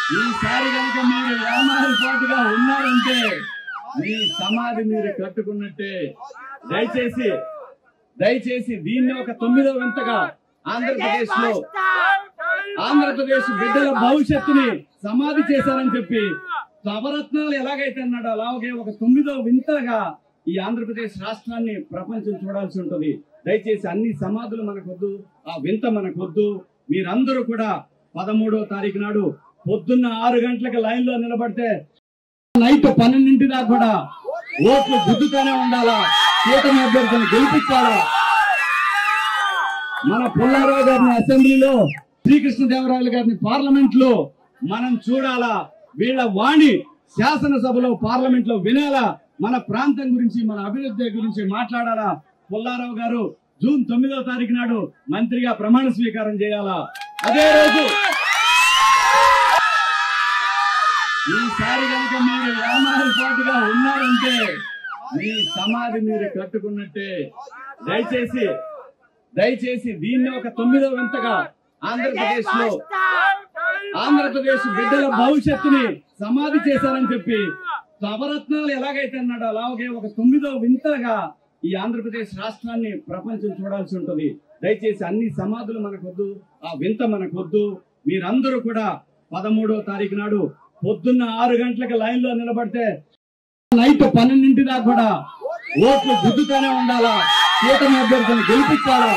ఈసారి కనుక మీరు రామాయపాటుగా ఉన్నారంటే మీ సమాధి మీరు కట్టుకున్నట్టే దయచేసి దయచేసి దీన్ని ఒక తొమ్మిదో వింతగా ఆంధ్రప్రదేశ్ లో ఆంధ్రప్రదేశ్ బిడ్డల భవిష్యత్తుని సమాధి చేశారని చెప్పి నవరత్నాలు ఎలాగైతే అన్నాడో అలాగే ఒక తొమ్మిదో వింతగా ఈ ఆంధ్రప్రదేశ్ రాష్ట్రాన్ని ప్రపంచం చూడాల్సి ఉంటుంది దయచేసి అన్ని సమాధులు మనకొద్దు ఆ వింత మనకొద్దు మీరందరూ కూడా పదమూడో తారీఖు నాడు పొద్దున్న ఆరు గంటలకు లైన్ లో నిలబడితే నైట్ పన్నెండింటి దాకా కూడా ఓట్లు గుద్దుతూనే ఉండాలా కూటమి అభ్యర్థులను గెలిపించాలా మన పుల్లారావు గారిని అసెంబ్లీలో శ్రీకృష్ణదేవరాయలు గారిని పార్లమెంట్ లో మనం చూడాలా వీళ్ళ వాణి శాసనసభలో పార్లమెంట్ లో వినాలా మన ప్రాంతం గురించి మన అభివృద్ధి గురించి మాట్లాడాలా పుల్లారావు గారు జూన్ తొమ్మిదవ తారీఖు నాడు మంత్రిగా ప్రమాణ స్వీకారం చేయాలా అదే రోజు ఈసారి కనుక మీరు రామాయపాటుగా ఉన్నారంటే మీ సమాధి మీరు కట్టుకున్నట్టే దయచేసి దయచేసి దీన్ని ఒక తొమ్మిదో వింతగా ఆంధ్రప్రదేశ్ లో ఆంధ్రప్రదేశ్ బిడ్డల భవిష్యత్తుని సమాధి చేశారని చెప్పి నవరత్నాలు ఎలాగైతే అన్నాడో అలాగే ఒక తొమ్మిదో వింతగా ఈ ఆంధ్రప్రదేశ్ రాష్ట్రాన్ని ప్రపంచం చూడాల్సి ఉంటుంది దయచేసి అన్ని సమాధులు మనకొద్దు ఆ వింత మనకొద్దు మీరందరూ కూడా పదమూడో తారీఖు నాడు పొద్దున్న ఆరు గంటలకు లైన్ లో నిలబడితే నైట్ పన్నెండింటి దాకా కూడా ఓట్లు గుద్దుతూనే ఉండాలా కూటమి అభ్యర్థులను గెలిపించాలా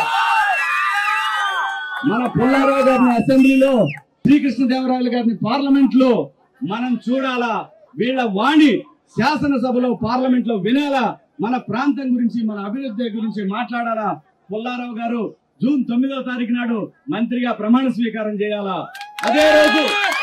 మన పుల్లారావు గారిని అసెంబ్లీలో శ్రీకృష్ణదేవరాయలు గారిని పార్లమెంట్ లో మనం చూడాలా వీళ్ళ వాణి శాసనసభలో పార్లమెంట్ లో వినాలా మన ప్రాంతం గురించి మన అభివృద్ధి గురించి మాట్లాడాలా పుల్లారావు గారు జూన్ తొమ్మిదవ తారీఖు నాడు మంత్రిగా ప్రమాణ స్వీకారం చేయాలా అదే రోజు